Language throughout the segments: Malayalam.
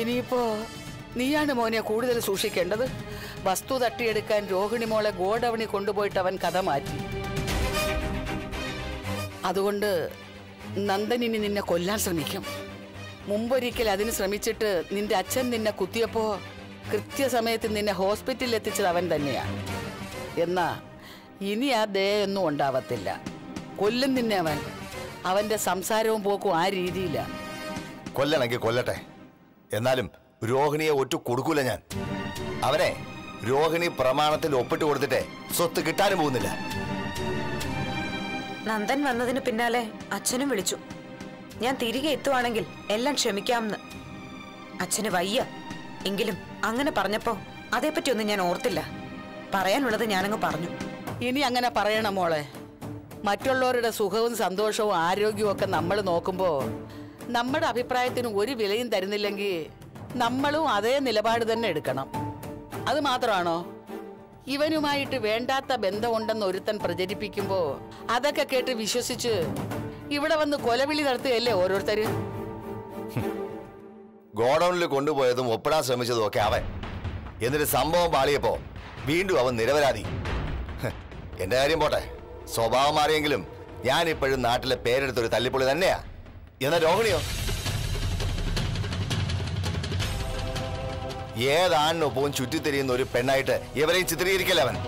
ഇനിയിപ്പോ നീയാണ് മോനെ കൂടുതൽ സൂക്ഷിക്കേണ്ടത് വസ്തു തട്ടിയെടുക്കാൻ രോഹിണി മോളെ ഗോഡവണി കൊണ്ടുപോയിട്ട് അവൻ കഥ മാറ്റി അതുകൊണ്ട് നന്ദൻ ഇനി നിന്നെ കൊല്ലാൻ ശ്രമിക്കും മുമ്പൊരിക്കൽ അതിന് ശ്രമിച്ചിട്ട് നിന്റെ അച്ഛൻ നിന്നെ കുത്തിയപ്പോ കൃത്യസമയത്ത് നിന്നെ ഹോസ്പിറ്റലിൽ എത്തിച്ചത് അവൻ തന്നെയാണ് എന്നാ ഇനി ആ ദയൊന്നും ഉണ്ടാവത്തില്ല കൊല്ലും നിന്നെ അവൻ അവന്റെ സംസാരവും പോക്കും ആ രീതിയിലാണ് കൊല്ലണമെങ്കിൽ കൊല്ലട്ടെ എന്നാലും രോഹിണിയെ ഒറ്റ കൊടുക്കൂല ഞാൻ അവനെ രോഹിണി പ്രമാണത്തിൽ ഒപ്പിട്ട് കൊടുത്തിട്ടേ സ്വത്ത് കിട്ടാനും പോകുന്നില്ല നന്ദൻ വന്നതിന് പിന്നാലെ അച്ഛനും വിളിച്ചു ഞാൻ തിരികെ എത്തുവാണെങ്കിൽ എല്ലാം ക്ഷമിക്കാമെന്ന് അച്ഛന് വയ്യ എങ്കിലും അങ്ങനെ പറഞ്ഞപ്പോ അതേപ്പറ്റിയൊന്നും ഞാൻ ഓർത്തില്ല പറയാനുള്ളത് ഞാനങ്ങ് പറഞ്ഞു ഇനി അങ്ങനെ പറയണം മോളെ മറ്റുള്ളവരുടെ സുഖവും സന്തോഷവും ആരോഗ്യവും ഒക്കെ നമ്മൾ നോക്കുമ്പോൾ നമ്മുടെ അഭിപ്രായത്തിന് ഒരു വിലയും തരുന്നില്ലെങ്കിൽ നമ്മളും അതേ നിലപാട് തന്നെ എടുക്കണം അത് മാത്രമാണോ ഇവനുമായിട്ട് വേണ്ടാത്ത ബന്ധമുണ്ടെന്ന് ഒരുത്തൻ പ്രചരിപ്പിക്കുമ്പോൾ അതൊക്കെ കേട്ട് വിശ്വസിച്ച് ഇവിടെ വന്ന് കൊലവിളി നടത്തുകയല്ലേ ഓരോരുത്തര് ഗോഡൌണിൽ കൊണ്ടുപോയതും ഒപ്പിടാൻ ശ്രമിച്ചതും ഒക്കെ അവൻ എന്നിട്ട് സംഭവം പാളിയപ്പോ വീണ്ടും അവൻ നിരപരാധി ഹ്, എന്റെ കാര്യം പോട്ടെ സ്വഭാവം മാറിയെങ്കിലും ഞാൻ ഇപ്പോഴും നാട്ടിലെ പേരെടുത്തൊരു തല്ലിപ്പൊളി തന്നെയാ എന്നാ രോഹിണിയോ ഏതാണിനൊപ്പവും ചുറ്റിത്തിരിയുന്ന ഒരു പെണ്ണായിട്ട് ഇവരെയും ചിത്രീകരിക്കല്ലേ അവൻ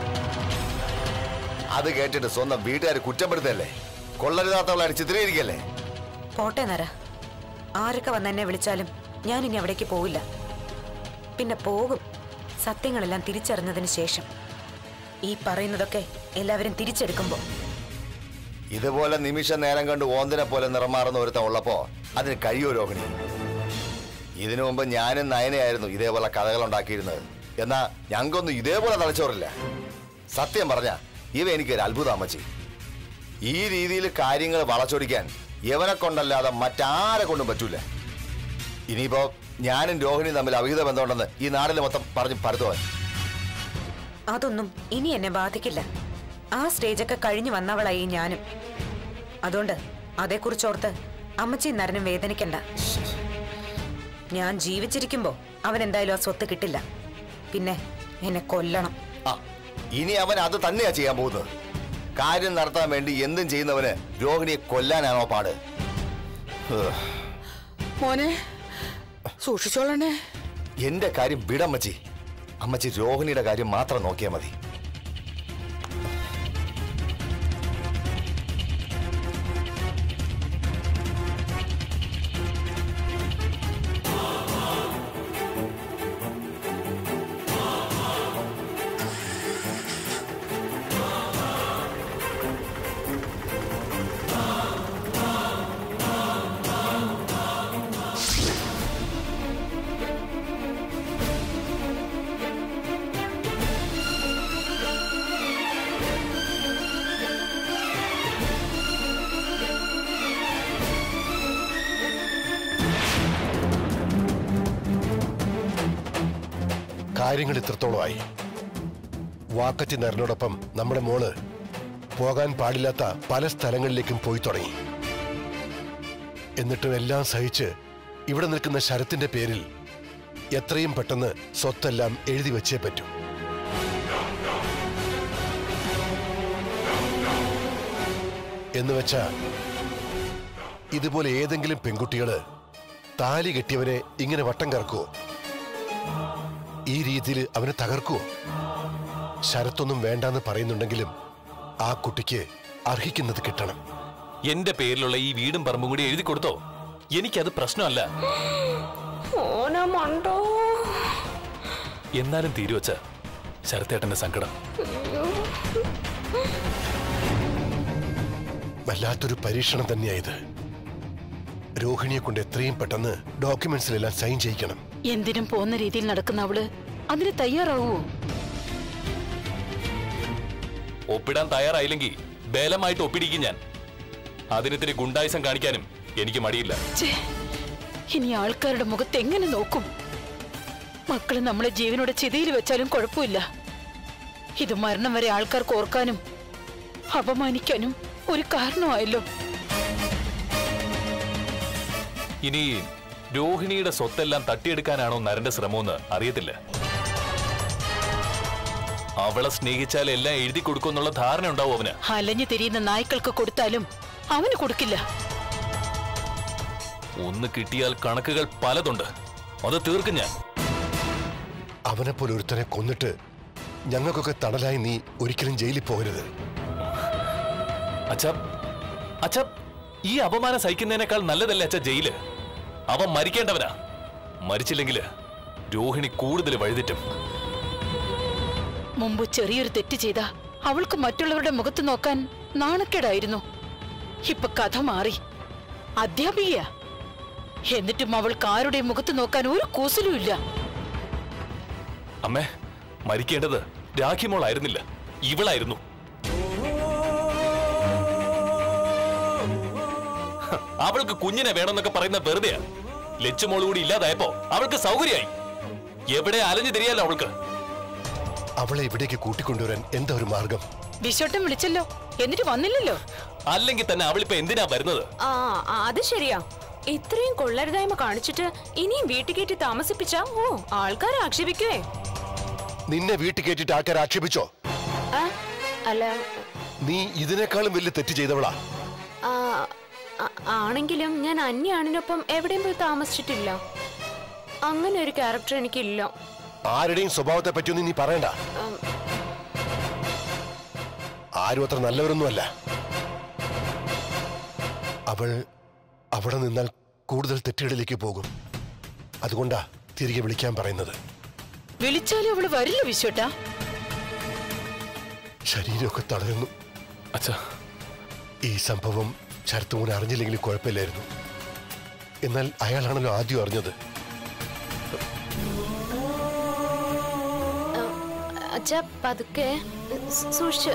അത് കേട്ടിട്ട് സ്വന്തം വീട്ടുകാർ കുറ്റപ്പെടുത്തല്ലേ കൊള്ളരുതാത്തവളായിട്ട് ചിത്രീകരിക്കല്ലേ പോട്ടെ നര ആരൊക്കെ വന്ന് എന്നെ വിളിച്ചാലും ഞാൻ ഇനി അവിടേക്ക് പോവില്ല പിന്നെ പോകും സത്യങ്ങളെല്ലാം തിരിച്ചറിഞ്ഞതിന് ശേഷം ഈ പറയുന്നതൊക്കെ എല്ലാവരും തിരിച്ചെടുക്കുമ്പോൾ ഇതുപോലെ നിമിഷ നേരം കണ്ട് ഓന്തിനെ പോലെ നിറമാറുന്ന ഒരുത്തൻ ഉള്ളപ്പോ അതിന് കഴിയോ രോഹിണി ഇതിനു മുമ്പ് ഞാനും നയനയായിരുന്നു ഇതേപോലെ കഥകൾ ഉണ്ടാക്കിയിരുന്നത് എന്നാ ഞങ്ങൾക്കൊന്നും ഇതേപോലെ തലച്ചോറില്ല സത്യം പറഞ്ഞ ഇവ എനിക്കൊരു അത്ഭുത അമ്മച്ചി ഈ രീതിയിൽ കാര്യങ്ങൾ വളച്ചൊടിക്കാൻ എവനെ കൊണ്ടല്ലാതെ മറ്റാരെ കൊണ്ടും പറ്റൂല ഇനിയിപ്പോ ഞാനും രോഹിണിയും തമ്മിൽ അവിഹിത ബന്ധമുണ്ടെന്ന് ഈ നാടിൽ മൊത്തം പറഞ്ഞ് പരത്തുവാൻ അതൊന്നും ഇനി എന്നെ ബാധിക്കില്ല ആ സ്റ്റേജൊക്കെ കഴിഞ്ഞു വന്നവളായി ഞാനും അതുകൊണ്ട് അതേക്കുറിച്ചോർത്ത് അമ്മച്ചി നരനും വേദനിക്കണ്ട ഞാൻ ജീവിച്ചിരിക്കുമ്പോ അവൻ എന്തായാലും ആ സ്വത്ത് കിട്ടില്ല പിന്നെ എന്നെ കൊല്ലണം ആ ഇനി അവൻ അത് തന്നെയാ ചെയ്യാൻ പോകുന്നത് കാര്യം നടത്താൻ വേണ്ടി എന്തും ചെയ്യുന്നവന് രോഹിണിയെ കൊല്ലാനാണോ പാട് ഹ്, മോനെ സൂക്ഷിച്ചോളണേ എന്റെ കാര്യം വിടമ്മച്ചി അമ്മച്ചി രോഹിണിയുടെ കാര്യം മാത്രം നോക്കിയാൽ മതി കാര്യങ്ങൾ ഇത്രത്തോളമായി വാക്കത്തി നരനോടൊപ്പം നമ്മുടെ മോള് പോകാൻ പാടില്ലാത്ത പല സ്ഥലങ്ങളിലേക്കും പോയി തുടങ്ങി എന്നിട്ടും എല്ലാം സഹിച്ച് ഇവിടെ നിൽക്കുന്ന ശരത്തിന്റെ പേരിൽ എത്രയും പെട്ടെന്ന് സ്വത്തെല്ലാം എഴുതി വെച്ചേ പറ്റൂ എന്ന് വെച്ചാ ഇതുപോലെ ഏതെങ്കിലും പെൺകുട്ടികള് താലി കെട്ടിയവനെ ഇങ്ങനെ വട്ടം കറക്കുവോ ഈ രീതിയിൽ അവനെ തകർക്കുവോ ശരത്തൊന്നും വേണ്ടാന്ന് പറയുന്നുണ്ടെങ്കിലും ആ കുട്ടിക്ക് അർഹിക്കുന്നത് കിട്ടണം എന്റെ പേരിലുള്ള ഈ വീടും പറമ്പും കൂടി എഴുതി കൊടുത്തോ എനിക്കത് പ്രശ്നമല്ല എന്നാലും തീരുവച്ച ശരത്തേട്ടന്റെ സങ്കടം വല്ലാത്തൊരു പരീക്ഷണം തന്നെയായത് രോഹിണിയെ കൊണ്ട് എത്രയും പെട്ടെന്ന് ഡോക്യുമെന്റ്സിലെല്ലാം സൈൻ ചെയ്യിക്കണം എന്തിനും പോകുന്ന രീതിയിൽ നടക്കുന്ന അവള് അതിന് തയ്യാറാവൂ ഒപ്പിടാൻ തയ്യാറായില്ലെങ്കിൽ ബലമായിട്ട് ഒപ്പിടിക്കും ഞാൻ അതിനിത്തിരി ഗുണ്ടായുസം കാണിക്കാനും എനിക്ക് മടിയില്ല ഛേ, ഇനി ആൾക്കാരുടെ മുഖത്ത് എങ്ങനെ നോക്കും മക്കള് നമ്മളെ ജീവനോടെ ചിതയിൽ വെച്ചാലും കുഴപ്പമില്ല ഇത് മരണം വരെ ആൾക്കാർക്ക് ഓർക്കാനും അപമാനിക്കാനും ഒരു കാരണമായല്ലോ ഇനി രോഹിണിയുടെ സ്വത്തെല്ലാം തട്ടിയെടുക്കാനാണോ നരന്റെ ശ്രമമെന്ന് അറിയത്തില്ല അവളെ സ്നേഹിച്ചാൽ എല്ലാം എഴുതി കൊടുക്കുമെന്നുള്ള ധാരണ ഉണ്ടാവും അവന് അലഞ്ഞു തിരിയുന്ന നായ്ക്കൾക്ക് കൊടുത്താലും അവന് കൊടുക്കില്ല ഒന്ന് കിട്ടിയാൽ കണക്കുകൾ പലതുണ്ട് അത് തീർക്കും ഞാൻ അവനെപ്പോലെ ഒരുത്തനെ കൊന്നിട്ട് ഞങ്ങൾക്കൊക്കെ തണലായി നീ ഒരിക്കലും ജയിലിൽ പോകരുത് അച്ഛ അച്ഛ ഈ അപമാനം സഹിക്കുന്നതിനേക്കാൾ നല്ലതല്ലേ അച്ഛ ജയില് അവൻ മരിക്കേണ്ടവനാ മരിച്ചില്ലെങ്കില് രോഹിണി കൂടുതൽ വഴുതിറ്റും മുമ്പ് ചെറിയൊരു തെറ്റ് ചെയ്ത അവൾക്ക് മറ്റുള്ളവരുടെ മുഖത്ത് നോക്കാൻ നാണക്കേടായിരുന്നു ഇപ്പൊ കഥ മാറി അധ്യാപികയാ എന്നിട്ടും അവൾക്ക് ആരുടെ മുഖത്ത് നോക്കാൻ ഒരു കൂസലും ഇല്ല അമ്മേ മരിക്കേണ്ടത് രാഖിമോളായിരുന്നില്ല ഇവളായിരുന്നു ഹ, അവൾക്ക് കുഞ്ഞിനെ വേണമെന്നൊക്കെ പറയുന്ന വെറുതെയാ ലച്ചുമോള് കൂടി ഇല്ലാതായപ്പോ അവൾക്ക് സൗകര്യമായി എവിടെ അലഞ്ഞു തിരിയാലോ അവൾക്ക് അവളെ ഇവിടേക്ക് കൂട്ടിക്കൊണ്ടുവരാൻ എന്താ ഒരു മാർഗം വിശോട്ടം വിളിച്ചല്ലോ എന്നിട്ട് വന്നില്ലല്ലോ അല്ലെങ്കിൽ തന്നെ അവളിപ്പോ എന്തിനാ വരുന്നത് ആ ആ, അത് ശരിയാ ഇത്രയും കൊള്ളരുതായ്മ കാണിച്ചിട്ട് ഇനിയും വീട്ടിൽ കയറ്റി താമസിപ്പിച്ച ഓ ആൾക്കാർ ആക്ഷേപിക്കുവേ നിന്നെ വീട്ടിൽ കയറ്റിട്ട് ആൾക്കാർ ആക്ഷേപിച്ചോ ആ, അല്ല നീ ഇതിനേക്കാളും വലിയ തെറ്റ് ചെയ്തവളാ ആ, ആ- ആണെങ്കിലും ഞാൻ അന്യാണിനൊപ്പം എവിടെയും പോയി താമസിച്ചിട്ടില്ല അങ്ങനെ ഒരു ക്യാരക്ടർ എനിക്കില്ല ആരുടെയും സ്വഭാവത്തെ പറ്റിയൊന്നും നീ പറയണ്ട ആരും അത്ര നല്ലവരൊന്നുമല്ല അവൾ അവിടെ നിന്നാൽ കൂടുതൽ തെറ്റുകളിലേക്ക് പോകും അതുകൊണ്ടാ തിരികെ വിളിക്കാൻ പറയുന്നത് വിളിച്ചാലും അവള് വരില്ല വിശ്വട്ടാ ശരീരമൊക്കെ തളരുന്നു അച്ഛാ ഈ സംഭവം ശരത്തുമോൻ അറിഞ്ഞില്ലെങ്കിൽ കുഴപ്പമില്ലായിരുന്നു എന്നാൽ അയാളാണല്ലോ ആദ്യം അറിഞ്ഞത് അച്ഛ പതുക്കെ സൂ- സൂക്ഷിച്ച്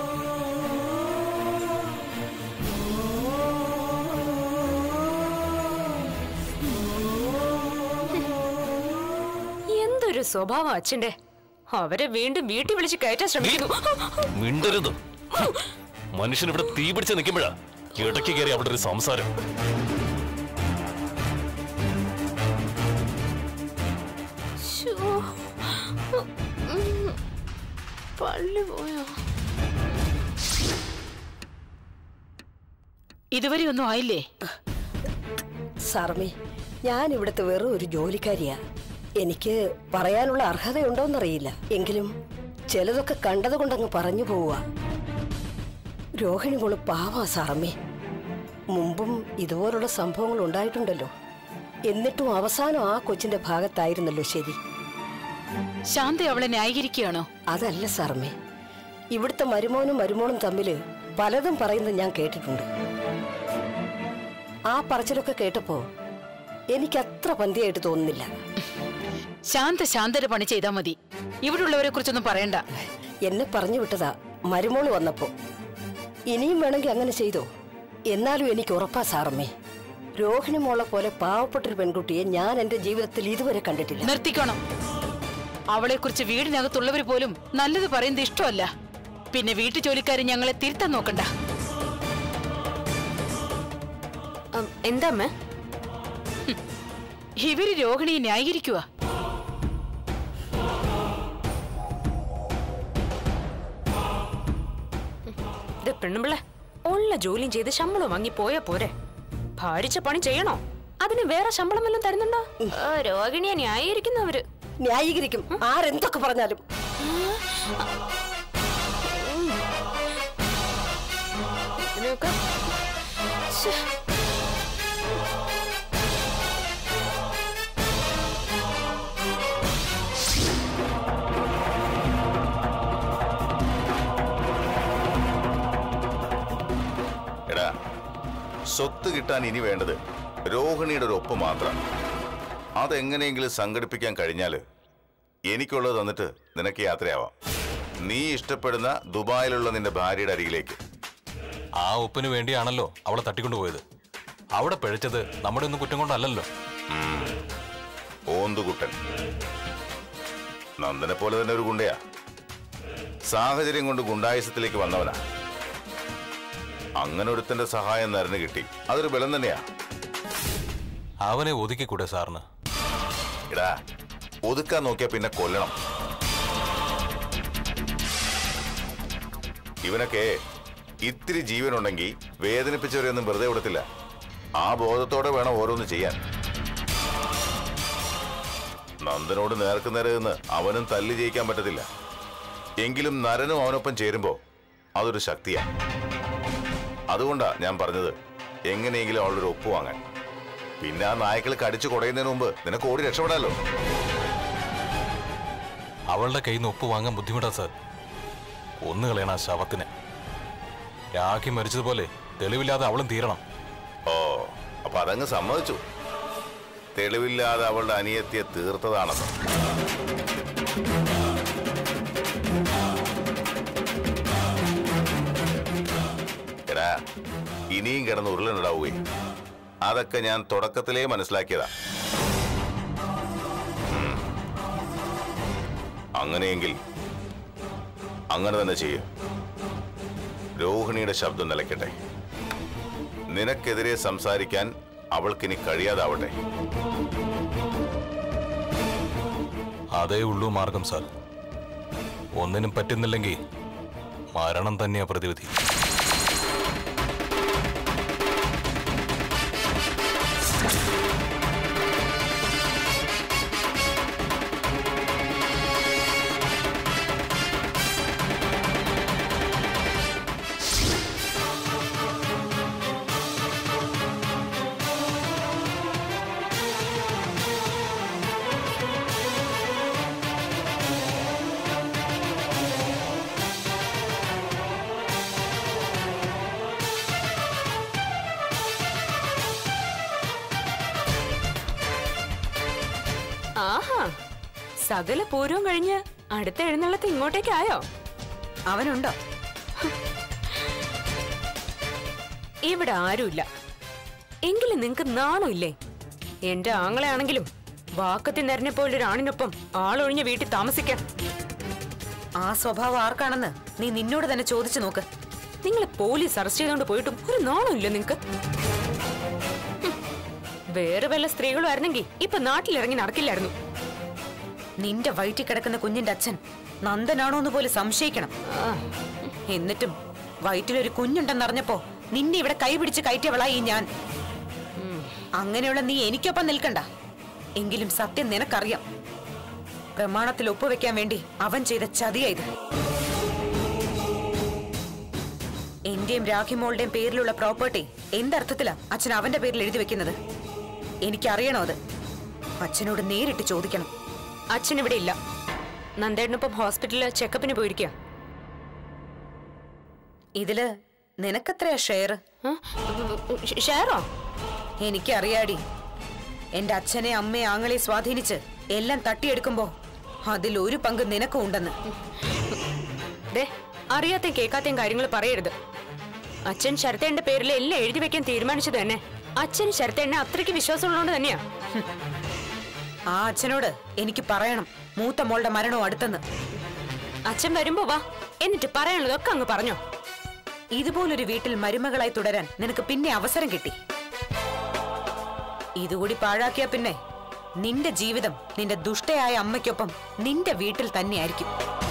എന്തൊരു സ്വഭാവം അച്ഛന്റെ അവരെ വീണ്ടും വീട്ടിൽ വിളിച്ച് കയറ്റാൻ ശ്രമിക്കുന്നു മിണ്ടരുത് മനുഷ്യൻ ഇവിടെ തീ പിടിച്ച് നിൽക്കുമ്പോഴാ ഇടയ്ക്ക് കയറി അവിടെ ഒരു സംസാരം ശ്ശോ. ഉം. പള്ളി പോയോ ഇതുവരെ ഒന്നും ആയില്ലേ സർമി ഞാൻ ഇവിടുത്തെ വെറും ഒരു ജോലിക്കാരിയാ എനിക്ക് പറയാനുള്ള അർഹതയുണ്ടോന്നറിയില്ല എങ്കിലും ചിലതൊക്കെ കണ്ടതുകൊണ്ടങ്ങ് പറഞ്ഞു പോവുക രോഹിണി മോള് പാവാ സാറമ്മേ മുമ്പും ഇതുപോലുള്ള സംഭവങ്ങൾ ഉണ്ടായിട്ടുണ്ടല്ലോ എന്നിട്ടും അവസാനം ആ കൊച്ചിന്റെ ഭാഗത്തായിരുന്നല്ലോ ശരി ശാന്ത അവളെ ന്യായീകരിക്കുകയാണോ അതല്ല സാറമ്മേ ഇവിടുത്തെ മരുമോനും മരുമോളും തമ്മില് പലതും പറയുന്നത് ഞാൻ കേട്ടിട്ടുണ്ട് ആ പറച്ചിലൊക്കെ കേട്ടപ്പോ എനിക്ക് അത്ര പന്തിയായിട്ട് തോന്നുന്നില്ല ശാന്ത ശാന്തര പണി ചെയ്താ മതി ഇവിടെയുള്ളവരെ കുറിച്ചൊന്നും പറയണ്ട എന്നെ പറഞ്ഞു വിട്ടതാ മരുമോള് വന്നപ്പോ ഇനിയും വേണമെങ്കിൽ അങ്ങനെ ചെയ്തോ എന്നാലും എനിക്ക് ഉറപ്പാ സാറമ്മേ രോഹിണി മോളെ പോലെ പാവപ്പെട്ടൊരു പെൺകുട്ടിയെ ഞാൻ എന്റെ ജീവിതത്തിൽ ഇതുവരെ കണ്ടിട്ടില്ല നിർത്തിക്കണം അവളെ കുറിച്ച് വീടിനകത്തുള്ളവർ പോലും നല്ലത് പറയുന്നത് ഇഷ്ടമല്ല പിന്നെ വീട്ടു ജോലിക്കാരൻ ഞങ്ങളെ തിരുത്താൻ നോക്കണ്ട ഉം, എന്താ അമ്മേ ഇവര് രോഹിണിയെ ന്യായീകരിക്കുക ഇത് പെണ്ണുമ്പിള്ള ഉള്ള ജോലിയും ചെയ്ത് ശമ്പളം വാങ്ങി പോയാ പോരെ ഭാരിച്ച പണി ചെയ്യണോ അതിന് വേറെ ശമ്പളം വല്ലതും തരുന്നുണ്ടോ ആ, രോഹിണിയെ ന്യായീകരിക്കുന്നവര് ന്യായീകരിക്കും ആരെന്തൊക്കെ പറഞ്ഞാലും ഇതിനൊക്കെ ശ്ശെ. എടാ സ്വത്ത് കിട്ടാൻ ഇനി വേണ്ടത് രോഹിണിയുടെ ഒരു ഒപ്പ് മാത്രം അതെങ്ങനെയെങ്കിലും സംഘടിപ്പിക്കാൻ കഴിഞ്ഞാല് എനിക്കുള്ളത് തന്നിട്ട് നിനക്ക് യാത്രയാവാം നീ ഇഷ്ടപ്പെടുന്ന ദുബായിലുള്ള നിന്റെ ഭാര്യയുടെ അരികിലേക്ക് ആ ഒപ്പിന് വേണ്ടിയാണല്ലോ അവളെ തട്ടിക്കൊണ്ടുപോയത് അവിടെ പിഴച്ചത് നമ്മുടെ ഒന്നും കുറ്റം കൊണ്ടല്ലല്ലോ ഓന്തുകുട്ടൻ നന്ദനെ പോലെ തന്നെ ഒരു ഗുണ്ടയാ സാഹചര്യം കൊണ്ട് ഗുണ്ടായുസത്തിലേക്ക് വന്നവനാ അങ്ങനെ ഒരുത്തന്റെ സഹായം നരന് കിട്ടി അതൊരു ബലം തന്നെയാ അവനെ ഒതുക്കിക്കൂടെ സാറിന് എടാ ഒതുക്കാൻ നോക്കിയാ പിന്നെ കൊല്ലണം ഇവനൊക്കെ ഇത്തിരി ജീവനുണ്ടെങ്കിൽ വേദനിപ്പിച്ചവരെയൊന്നും വെറുതെ വിടത്തില്ല ആ ബോധത്തോടെ വേണം ഓരോന്ന് ചെയ്യാൻ നന്ദനോട് നേർക്ക് നേരെ നിന്ന് അവനും തല്ലി ജയിക്കാൻ പറ്റത്തില്ല എങ്കിലും നരനും അവനൊപ്പം ചേരുമ്പോ അതൊരു ശക്തിയാ അതുകൊണ്ടാ ഞാൻ പറഞ്ഞത് എങ്ങനെയെങ്കിലും അവളൊരു ഒപ്പ് വാങ്ങാൻ പിന്നെ ആ നായ്ക്കൾ കടിച്ചു കുടയുന്നതിന് മുമ്പ് നിനക്ക് ഓടി രക്ഷപ്പെടാലോ അവളുടെ കയ്യിൽ നിന്ന് ഒപ്പ് വാങ്ങാൻ ബുദ്ധിമുട്ടാ സാർ ഒന്ന് കളയണം ആ ശവത്തിന് രാഖി മരിച്ചതുപോലെ തെളിവില്ലാതെ അവളും തീരണം ഓ അപ്പൊ അതങ്ങ് സമ്മതിച്ചു തെളിവില്ലാതെ അവളുടെ അനിയത്തിയെ തീർത്തതാണെന്ന് എടാ ഇനിയും കിടന്ന് ഉരുളനുണ്ടാവുകയെ അതൊക്കെ ഞാൻ തുടക്കത്തിലേ മനസ്സിലാക്കിയതാ ഉം. അങ്ങനെയെങ്കിൽ അങ്ങനെ തന്നെ ചെയ്യും രോഹിണിയുടെ ശബ്ദം നിലയ്ക്കട്ടെ നിനക്കെതിരെ സംസാരിക്കാൻ അവൾക്കിനി കഴിയാതാവട്ടെ അതേ ഉള്ളൂ മാർഗം സാർ ഒന്നിനും പറ്റുന്നില്ലെങ്കിൽ മരണം തന്നെയാ പ്രതിവിധി ആഹാ സകല പൂരവും കഴിഞ്ഞ് അടുത്ത എഴുന്നള്ളത്ത് ഇങ്ങോട്ടേക്കായോ അവനുണ്ടോ ഇവിടെ ആരുമില്ല എങ്കിലും നിങ്ങക്ക് നാണമില്ലേ എന്റെ ആങ്ങളെയാണെങ്കിലും വാക്കത്തി നിറഞ്ഞ പോലൊരു ആണിനൊപ്പം ആളൊഴിഞ്ഞ വീട്ടിൽ താമസിക്കാൻ ആ സ്വഭാവം ആർക്കാണെന്ന് നീ നിന്നോട് തന്നെ ചോദിച്ചു നോക്ക് നിങ്ങളെ പോലീസ് അറസ്റ്റ് ചെയ്തോണ്ട് പോയിട്ടും ഒരു നാണമില്ല നിങ്ങക്ക് ഹും. വേറെ വല്ല സ്ത്രീകളും ആയിരുന്നെങ്കിൽ ഇപ്പൊ നാട്ടിലിറങ്ങി നടക്കില്ലായിരുന്നു നിന്റെ വയറ്റിൽ കിടക്കുന്ന കുഞ്ഞിന്റെ അച്ഛൻ നന്ദനാണോ എന്ന് പോലും സംശയിക്കണം എന്നിട്ടും വയറ്റിലൊരു കുഞ്ഞുണ്ടെന്നറിഞ്ഞപ്പോ നിന്നെ ഇവിടെ കൈപിടിച്ച് കയറ്റിയവളായി ഞാൻ അങ്ങനെയുള്ള നീ എനിക്കൊപ്പം നിൽക്കണ്ട എങ്കിലും സത്യം നിനക്കറിയാം പ്രമാണത്തിൽ ഒപ്പുവെക്കാൻ വേണ്ടി അവൻ ചെയ്ത ചതിയാ ഇത് എന്റെയും രാഖിമോളുടെയും പേരിലുള്ള പ്രോപ്പർട്ടി എന്തർത്ഥത്തിലാ അച്ഛൻ അവന്റെ പേരിൽ എഴുതി വെക്കുന്നത് എനിക്കറിയണോ അത് അച്ഛനോട് നേരിട്ട് ചോദിക്കണം അച്ഛൻ ഇവിടെ ഇല്ല നന്ദേട്ടനൊപ്പം ഹോസ്പിറ്റലിൽ ചെക്കപ്പിന് പോയിരിക്കുക ഇതില് നിനക്കെത്രയാ ഷെയർ ഷെയറോ എനിക്കറിയാടി എന്റെ അച്ഛനെ അമ്മയെ ആങ്ങളെ സ്വാധീനിച്ച് എല്ലാം തട്ടിയെടുക്കുമ്പോ അതിൽ ഒരു പങ്ക് നിനക്കും ഉണ്ടെന്ന് ദേ അറിയാത്തയും കേൾക്കാത്തയും കാര്യങ്ങൾ പറയരുത് അച്ഛൻ ശരത്തേന്റെ പേരിൽ എല്ലാം എഴുതി വെക്കാൻ തീരുമാനിച്ചത് തന്നെ അച്ഛൻ ശരത്തേണ്ണ അത്രയ്ക്ക് വിശ്വാസമുള്ളതുകൊണ്ട് തന്നെയാ ആ അച്ഛനോട് എനിക്ക് പറയണം മൂത്ത മോളുടെ മരണവും അടുത്തെന്ന് അച്ഛൻ വരുമ്പോ വാ എന്നിട്ട് പറയാനുള്ളതൊക്കെ അങ്ങ് പറഞ്ഞോ ഇതുപോലൊരു വീട്ടിൽ മരുമകളായി തുടരാൻ നിനക്ക് പിന്നെ അവസരം കിട്ടി ഇതുകൂടി പാഴാക്കിയ പിന്നെ നിന്റെ ജീവിതം നിന്റെ ദുഷ്ടയായ അമ്മയ്ക്കൊപ്പം നിന്റെ വീട്ടിൽ തന്നെയായിരിക്കും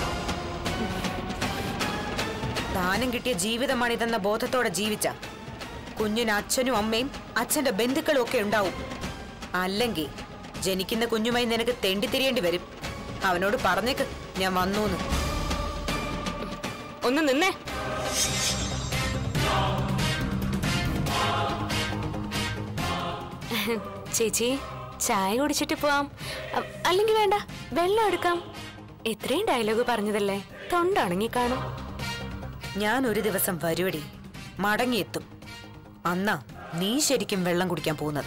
ദാനം കിട്ടിയ ജീവിതമാണിതെന്ന ബോധത്തോടെ ജീവിച്ച കുഞ്ഞിന് അച്ഛനും അമ്മയും അച്ഛന്റെ ബന്ധുക്കളും ഒക്കെ ഉണ്ടാവും അല്ലെങ്കിൽ ജനിക്കുന്ന കുഞ്ഞുമായി നിനക്ക് തെണ്ടിത്തിരിയേണ്ടി വരും അവനോട് പറഞ്ഞേക്ക് ഞാൻ വന്നൂന്ന് ഒന്ന് നിന്നേ ചേച്ചി ചായ കുടിച്ചിട്ട് പോവാം അ- അല്ലെങ്കിൽ വേണ്ട വെള്ളം എടുക്കാം ഇത്രയും ഡയലോഗ് പറഞ്ഞതല്ലേ തൊണ്ടുണങ്ങി കാണും ഞാൻ ഒരു ദിവസം വരുവടി മടങ്ങിയെത്തും അന്നാ നീ ശരിക്കും വെള്ളം കുടിക്കാൻ പോകുന്നത്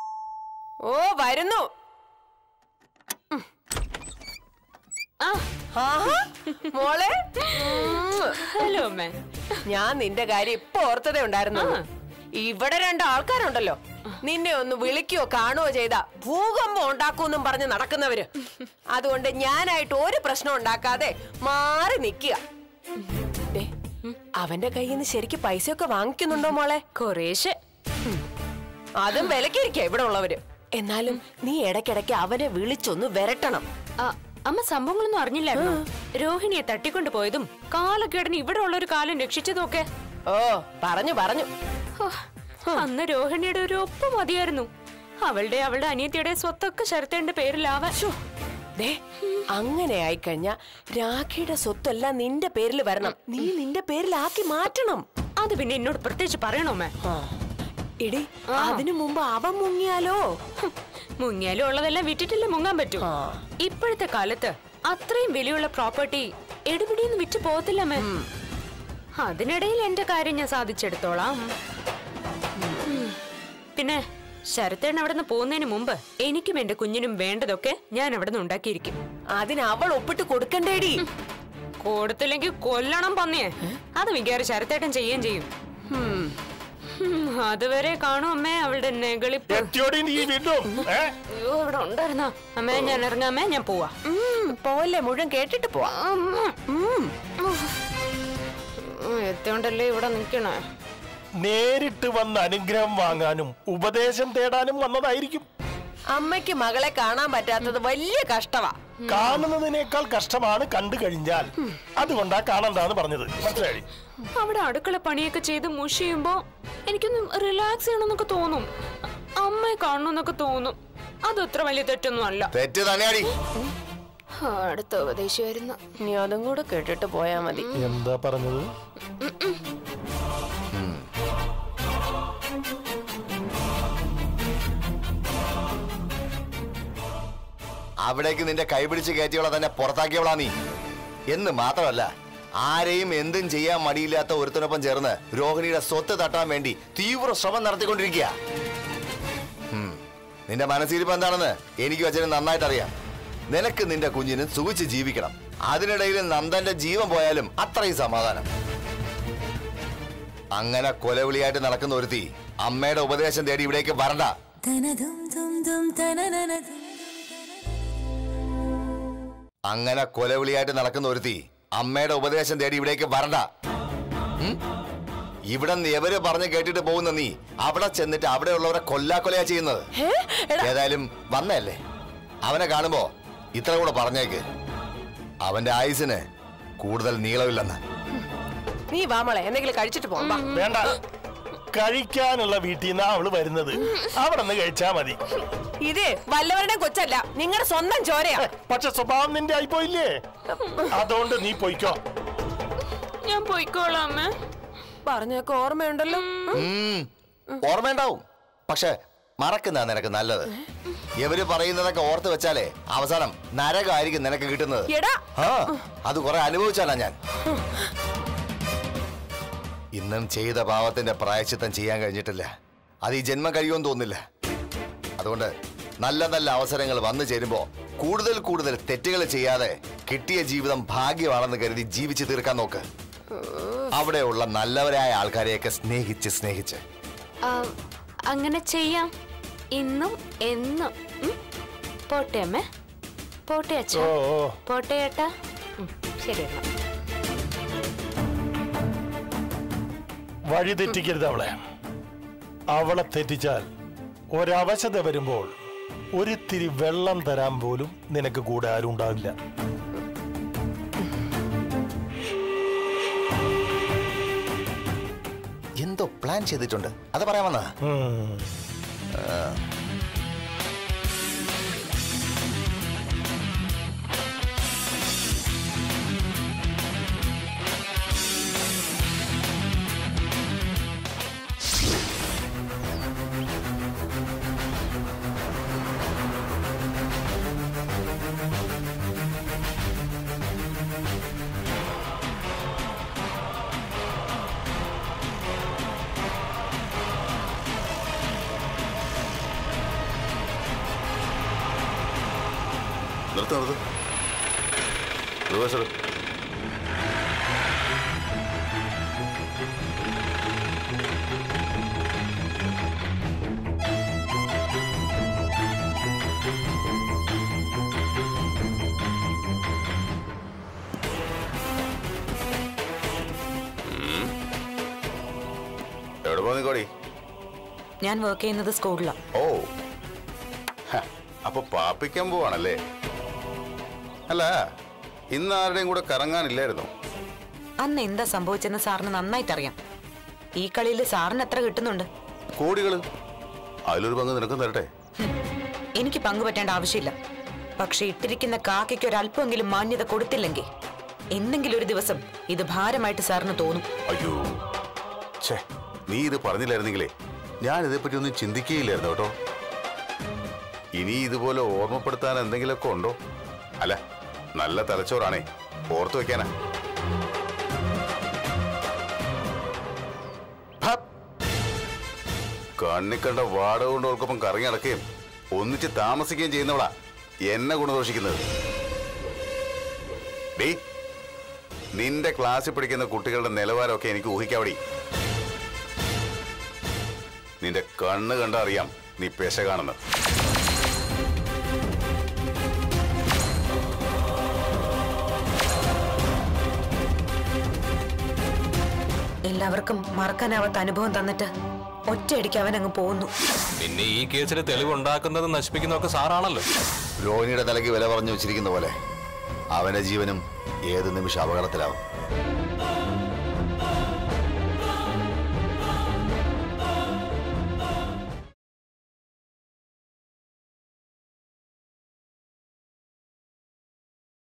ഓ വരുന്നു ഉം. ആ ആഹാ, മോളെ ഹലോ അമ്മേ ഞാൻ നിന്റെ കാര്യം ഇപ്പൊ ഓർത്തതേ ഉണ്ടായിരുന്നു ഇവിടെ രണ്ട് ആൾക്കാരുണ്ടല്ലോ നിന്നെ ഒന്ന് വിളിക്കുകയോ കാണുകയോ ചെയ്ത ഭൂകമ്പം ഉണ്ടാക്കൂന്നും പറഞ്ഞ് നടക്കുന്നവര് അതുകൊണ്ട് ഞാനായിട്ട് ഒരു പ്രശ്നം ഉണ്ടാക്കാതെ മാറി നിക്കുക ദേ, അവന്റെ കയ്യിൽ നിന്ന് ശരിക്ക് പൈസയൊക്കെ വാങ്ങിക്കുന്നുണ്ടോ മോളെ കുറേശ്ശെ അതും വിലക്കിരിക്കുക ഇവിടെ ഉള്ളവര് എന്നാലും നീ ഇടയ്ക്കിടയ്ക്ക് അവനെ വിളിച്ചൊന്ന് വരട്ടണം ആ, അമ്മ സംഭവങ്ങളൊന്നും അറിഞ്ഞില്ലായിരുന്നു രോഹിണിയെ തട്ടിക്കൊണ്ടു പോയതും കാലക്കേടന് ഇവിടെ ഉള്ള ഒരു കാലം രക്ഷിച്ചതും ഒക്കെ ഓ പറഞ്ഞു പറഞ്ഞു ഹോ, അന്ന് രോഹിണിയുടെ ഒരു ഒപ്പ് മതിയായിരുന്നു അവളുടെ അവളുടെ അനിയത്തിയുടെ സ്വത്തൊക്കെ ശരത്തേന്റെ പേരിലാവാൻ ദേ അങ്ങനെ ആയിക്കഴിഞ്ഞ രാഖിയുടെ സ്വത്തെല്ലാം നിന്റെ പേരിൽ വരണം നീ നിന്റെ പേരിലാക്കി മാറ്റണം അത് പിന്നെ എന്നോട് പ്രത്യേകിച്ച് പറയണോ അമ്മേ എടി അതിനു മുമ്പ് അവൻ മുങ്ങിയാലോ ഹും, മുങ്ങിയാലും ഉള്ളതെല്ലാം വിറ്റിട്ടില്ലേ മുങ്ങാൻ പറ്റൂ ഇപ്പോഴത്തെ കാലത്ത് അത്രയും വിലയുള്ള പ്രോപ്പർട്ടി എടുപിടിയൊന്നും വിറ്റ് പോകത്തില്ല മേ അതിനിടയിൽ എന്റെ കാര്യം ഞാൻ സാധിച്ചെടുത്തോളാം ഉം. പിന്നെ ശരത്തേൺ അവിടെ നിന്ന് പോകുന്നതിന് മുമ്പ് എനിക്കും എന്റെ കുഞ്ഞിനും വേണ്ടതൊക്കെ ഞാൻ അവിടെ നിന്ന് ഉണ്ടാക്കിയിരിക്കും അതിന് അവൾ ഒപ്പിട്ട് കൊടുക്കണ്ടേടി കൊടുത്തില്ലെങ്കിൽ കൊല്ലണം പന്നിയെ അത് മിക്കവാറും ശരത്തേട്ടൻ ചെയ്യുകയും ചെയ്യും ഉം. ഉം, അതുവരെ കാണും അമ്മേ അവളുടെ നെകളിപ്പ് എത്തിയോടി നീ വീണ്ടും ഏ? അയ്യോ ഇവിടെ ഉണ്ടായിരുന്നോ അമ്മേ ഞാൻ ഇറങ്ങാമേ ഞാൻ പോവാ ഉം, പോലെ മുഴുവൻ കേട്ടിട്ട് പോവാ ഉം. എത്തിയോണ്ടല്ലേ ഇവിടെ നിക്കണേ നേരിട്ട് വന്ന് അനുഗ്രഹം വാങ്ങാനും ഉപദേശം തേടാനും വന്നതായിരിക്കും അമ്മയ്ക്ക് മകളെ കാണാൻ പറ്റാത്തത് വലിയ കഷ്ടവാ കാണുന്നതിനേക്കാൾ കഷ്ടമാണ് കണ്ടു കഴിഞ്ഞാൽ അതുകൊണ്ടാ കാണണ്ടാന്ന് പറഞ്ഞത് മനസ്സിലായി അവിടെ അടുക്കള പണിയൊക്കെ ചെയ്ത് മുഷിയുമ്പോ എനിക്കൊന്ന് റിലാക്സ് ചെയ്യണമെന്നൊക്കെ തോന്നും അമ്മയെ കാണണമെന്നൊക്കെ തോന്നും അതത്ര വലിയ തെറ്റൊന്നും അല്ല തെറ്റ് തന്നെയാടി അടുത്ത ഉപദേശമായിരുന്നു നീ അതും കൂടെ കേട്ടിട്ട് പോയാ മതി എന്താ പറഞ്ഞത് അവിടേക്ക് നിന്റെ കൈപിടിച്ച് കയറ്റിയോളെ തന്നെ പുറത്താക്കിയവളാ നീ എന്ന് മാത്രമല്ല ആരെയും എന്തും ചെയ്യാൻ മടിയില്ലാത്ത ഒരുത്തിനൊപ്പം ചേർന്ന് രോഹിണിയുടെ സ്വത്ത് തട്ടാൻ വേണ്ടി തീവ്ര ശ്രമം നടത്തിക്കൊണ്ടിരിക്കുക ഉം. നിന്റെ മനസ്സിരിപ്പ് എന്താണെന്ന് എനിക്ക് വെച്ചതിന് നന്നായിട്ട് അറിയാം നിനക്ക് നിന്റെ കുഞ്ഞിന് സുഖിച്ച് ജീവിക്കണം അതിനിടയിൽ നന്ദന്റെ ജീവൻ പോയാലും അത്രയും സമാധാനം അങ്ങനെ കൊലവിളിയായിട്ട് നടക്കുന്ന ഒരുത്തി അമ്മയുടെ ഉപദേശം തേടി ഇവിടേക്ക് വരണ്ട അങ്ങനെ കൊലവിളിയായിട്ട് നടക്കുന്ന ഒരുത്തി അമ്മയുടെ ഉപദേശം തേടി ഇവിടേക്ക് വരണ്ട ഉം? ഇവിടെ നിന്ന് എവര് പറഞ്ഞ് കേട്ടിട്ട് പോകുന്ന നീ അവിടെ ചെന്നിട്ട് അവിടെയുള്ളവരെ കൊല്ലാക്കൊലയാ ചെയ്യുന്നത് ഏതായാലും വന്നല്ലേ അവനെ കാണുമ്പോ ഇത്ര കൂടെ പറഞ്ഞേക്ക് അവന്റെ ആയുസിന് കൂടുതൽ നീളമില്ലെന്ന് നീ വാ മോളെ എന്തെങ്കിലും കഴിച്ചിട്ട് പോവാം വാ. വേണ്ട കഴിക്കാനുള്ള വീട്ടിൽ നിന്നാ അവള് വരുന്നത് അവിടെ നിന്ന് കഴിച്ചാ മതി ഇത് വല്ലവരുടെ കൊച്ചല്ല നിങ്ങളുടെ സ്വന്തം ചോരയാ പക്ഷെ സ്വഭാവം നിന്റെ ആയിപ്പോയില്ലേ അതുകൊണ്ട് നീ പൊയ്ക്കോ ഞാൻ പോയിക്കോളാം അമ്മ പറഞ്ഞൊക്കെ ഓർമ്മയുണ്ടല്ലോ ഉം. ഓർമ്മയുണ്ടാവും പക്ഷെ മറക്കുന്ന നിനക്ക് നല്ലത് ഇവര് പറയുന്നതൊക്കെ ഓർത്ത് വെച്ചാലേ അവസാനം നരകമായിരിക്കും നിനക്ക് കിട്ടുന്നത് എടാ ആ അത് കുറെ അനുഭവിച്ചാലാ ഞാൻ ഇന്നും ചെയ്ത പാവത്തിന്റെ പ്രായച്ചിത്തം ചെയ്യാൻ കഴിഞ്ഞിട്ടില്ല അത് ഈ ജന്മം കഴിയുമെന്ന് തോന്നുന്നില്ല അതുകൊണ്ട് നല്ല നല്ല അവസരങ്ങൾ വന്നു ചേരുമ്പോ കൂടുതൽ കൂടുതൽ തെറ്റുകൾ ചെയ്യാതെ കിട്ടിയ ജീവിതം ഭാഗ്യമാണെന്ന് കരുതി ജീവിച്ചു തീർക്കാൻ നോക്ക് അവിടെയുള്ള നല്ലവരായ ആൾക്കാരെയൊക്കെ സ്നേഹിച്ച് സ്നേഹിച്ച് ആ, അങ്ങനെ ചെയ്യാം ഇന്നും എന്നും ഉം? പോട്ടെ അമ്മേ പോട്ടെ അച്ഛ ഓ ഓ. പോട്ടെ ഏട്ടാ ഉം, ശരി എന്നാ വഴി തെറ്റിക്കരുത് അവളെ അവളെ തെറ്റിച്ചാൽ ഒരവശത വരുമ്പോൾ ഒരിത്തിരി വെള്ളം തരാൻ പോലും നിനക്ക് കൂടെ ആരും ഉണ്ടാവില്ല എന്തോ പ്ലാൻ ചെയ്തിട്ടുണ്ട് അത് പറയാൻ വന്നാ ഉം. നിർത്ത് നിർത്ത് ലൂസർ എവിടെ പോയി കോടി ഞാൻ വർക്ക് ചെയ്യുന്നത് സ്കൂളിലാണ് ഓ ഹ, അപ്പൊ പാപ്പിക്കാൻ പോവാണല്ലേ അല്ല ഇന്ന് ആരുടെയും കൂടെ കറങ്ങാനില്ലായിരുന്നു അന്ന് എന്താ സംഭവിച്ചെന്ന് സാറിന് നന്നായിട്ട് അറിയാം ഈ കളിയിൽ സാറിന് എത്ര കിട്ടുന്നുണ്ട് കോടികള് അതിലൊരു പങ്ക് നിനക്കും തരട്ടെ എനിക്ക് പങ്കുപറ്റേണ്ട ആവശ്യമില്ല പക്ഷെ ഇട്ടിരിക്കുന്ന കാക്കയ്ക്ക് ഒരല്പമെങ്കിലും മാന്യത കൊടുത്തില്ലെങ്കിൽ എന്തെങ്കിലും ഒരു ദിവസം ഇത് ഭാരമായിട്ട് സാറിന് തോന്നും അയ്യോ ഛേ നീ ഇത് പറഞ്ഞില്ലായിരുന്നെങ്കിലേ ഞാൻ ഇതേപ്പറ്റി ഒന്നും ചിന്തിക്കുകയില്ലായിരുന്നു കേട്ടോ ഇനി ഇതുപോലെ ഓർമ്മപ്പെടുത്താൻ എന്തെങ്കിലുമൊക്കെ ഉണ്ടോ അല്ല നല്ല തലച്ചോറാണേ ഓർത്തു വെക്കാനാ ഭപ്പ്. കണ്ണി കണ്ട വാട കൊണ്ട് ഓർക്കൊപ്പം കറങ്ങി നടക്കുകയും ഒന്നിച്ച് താമസിക്കുകയും ചെയ്യുന്നവളാ എന്നെ ഗുണദോഷിക്കുന്നത് ഡീ നിന്റെ ക്ലാസ്സിൽ പഠിക്കുന്ന കുട്ടികളുടെ നിലവാരമൊക്കെ എനിക്ക് ഊഹിക്കാവടി നിന്റെ കണ്ണ് കണ്ടറിയാം നീ പെശകാണെന്ന് എല്ലാവർക്കും മറക്കാനാവാത്ത അനുഭവം തന്നിട്ട് ഒറ്റയടിക്ക് അവൻ അങ്ങ് പോകുന്നു പിന്നെ ഈ കേസിൽ തെളിവുണ്ടാക്കുന്നത് നശിപ്പിക്കുന്നതൊക്കെ സാറാണല്ലോ രോഹിണിയുടെ തലയ്ക്ക് വില പറഞ്ഞു വെച്ചിരിക്കുന്ന പോലെ അവന്റെ ജീവനും ഏത് നിമിഷം അപകടത്തിലാവും